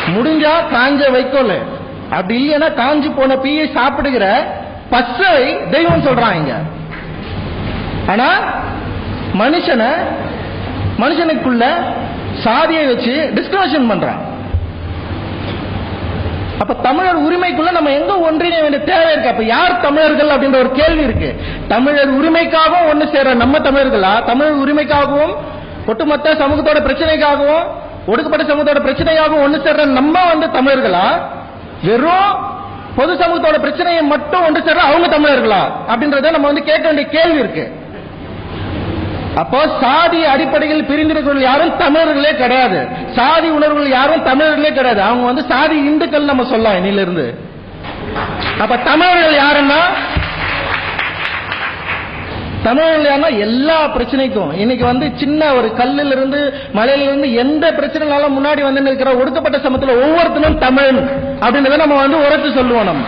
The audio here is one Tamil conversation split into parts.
முடிஞ்சா காஞ்ச வைக்கோல் அப்படி இல்லைன்னா காஞ்சு போன பீயை சாப்பிடுகிற பச்சை தெய்வம் சொல்றாங்க ஆனா மனுஷனை மனுஷனுக்குள்ள சாதியை வச்சு டிஸ்கஷன் பண்றான் அப்ப தமிழர் உரிமைக்குள்ள நம்ம எங்க ஒன்றிணைய வேண்டிய தேவை இருக்கு அப்ப யார் தமிழர்கள் அப்படின்ற ஒரு கேள்வி இருக்கு தமிழர் உரிமைக்காகவும் ஒண்ணு சேர நம்ம தமிழர்களா தமிழர் உரிமைக்காகவும் ஒட்டுமொத்த சமூகத்தோட பிரச்சனைக்காகவும் ஒடுக்கப்பட்ட சமூகத்தோட பிரச்சனையாகவும் ஒண்ணு சேர்ற நம்ம வந்து தமிழர்களா வெறும் பொது சமூகத்தோட பிரச்சனையை மட்டும் ஒன்று சேர்ற அவங்க தமிழர்களா அப்படின்றத நம்ம வந்து கேட்க வேண்டிய கேள்வி இருக்கு அப்போ சாதி அடிப்படையில் பிரிந்திருக்கிறவர்கள் யாரும் தமிழர்களே கிடையாது சாதி உணர்வுகள் யாரும் தமிழர்களே கிடையாது அவங்க வந்து சாதி இந்துக்கள் நம்ம சொல்லலாம் இன்னிலிருந்து அப்ப தமிழர்கள் யாருன்னா தமிழர்கள் யாருன்னா எல்லா பிரச்சனைக்கும் இன்னைக்கு வந்து சின்ன ஒரு கல்லுல இருந்து மலையில இருந்து எந்த பிரச்சனைனாலும் முன்னாடி வந்து நிற்கிற ஒடுக்கப்பட்ட சமத்துல ஒவ்வொருத்தனும் தமிழன் அப்படின்றத நம்ம வந்து உரைத்து சொல்லுவோம் நம்ம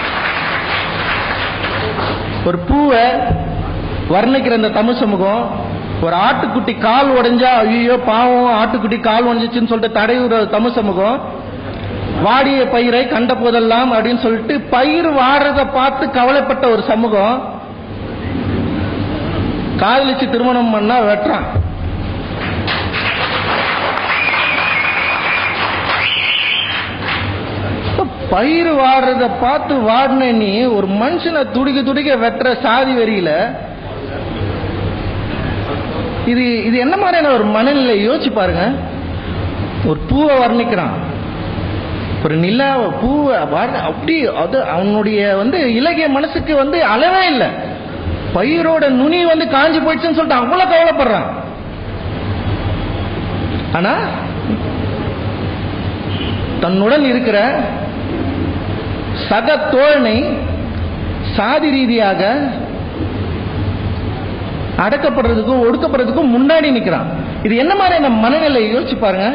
ஒரு பூவை வர்ணிக்கிற இந்த தமிழ் சமூகம் ஒரு ஆட்டுக்குட்டி கால் உடைஞ்சா ஐயோ பாவம் ஆட்டுக்குட்டி கால் உடைஞ்சிச்சுன்னு சொல்லிட்டு தடையுற தமிழ் சமூகம் வாடிய பயிரை கண்ட போதெல்லாம் அப்படின்னு சொல்லிட்டு பயிர் வாடுறத பார்த்து கவலைப்பட்ட ஒரு சமூகம் காதலிச்சு திருமணம் பண்ணா வெட்டுறான் பயிர் வாடுறத பார்த்து வாடின நீ ஒரு மனுஷனை துடிக்க துடிக்க வெட்டுற சாதி வெறியில இது இது என்ன மாதிரியான ஒரு மனநிலை யோசிச்சு பாருங்க ஒரு பூவை வர்ணிக்கிறான் ஒரு நிலாவை பூவை வர்ண- அப்படி அது அவனுடைய வந்து இலகிய மனசுக்கு வந்து அளவே இல்லை பயிரோட நுனி வந்து காஞ்சி போயிடுச்சுன்னு சொல்லிட்டு அவ்வளவு கவலைப்படுறான் ஆனா தன்னுடன் இருக்கிற சக தோழனை சாதி ரீதியாக அடக்கப்படுறதுக்கும் ஒடுக்கப்படுறதுக்கும் முன்னாடி நிக்கிறான் இது என்ன மாதிரியான மனநிலை யோசிச்சு பாருங்க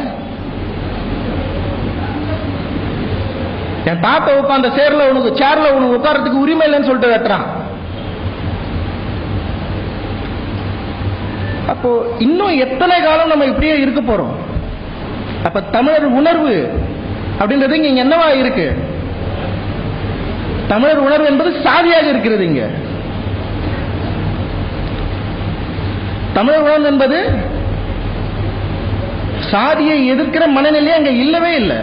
என் தாத்தா உட்கார்ந்த சேர்ல உனக்கு சேர்ல உனக்கு உட்கார்றதுக்கு உரிமை இல்லைன்னு சொல்லிட்டு வெட்டுறான் அப்போ இன்னும் எத்தனை காலம் நம்ம இப்படியே இருக்க போறோம் அப்ப தமிழர் உணர்வு அப்படின்றது இங்க என்னவா இருக்கு தமிழர் உணர்வு என்பது சாதியாக இருக்கிறது இங்க தமிழர் உணர்வு என்பது சாதியை எதிர்க்கிற மனநிலையே அங்க இல்லவே இல்லை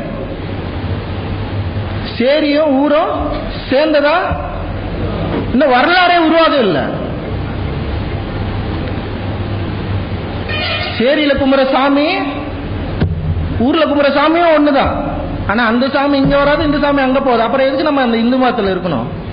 சேரியும் ஊரும் சேர்ந்ததா இன்னும் வரலாறே உருவாக இல்லை சேரியில கும்புற சாமி ஊர்ல கும்புற சாமியும் ஒண்ணுதான் ஆனா அந்த சாமி இங்க வராது இந்த சாமி அங்க போகுது அப்புறம் எதுக்கு நம்ம அந்த இந்து மதத்துல இருக்கணும்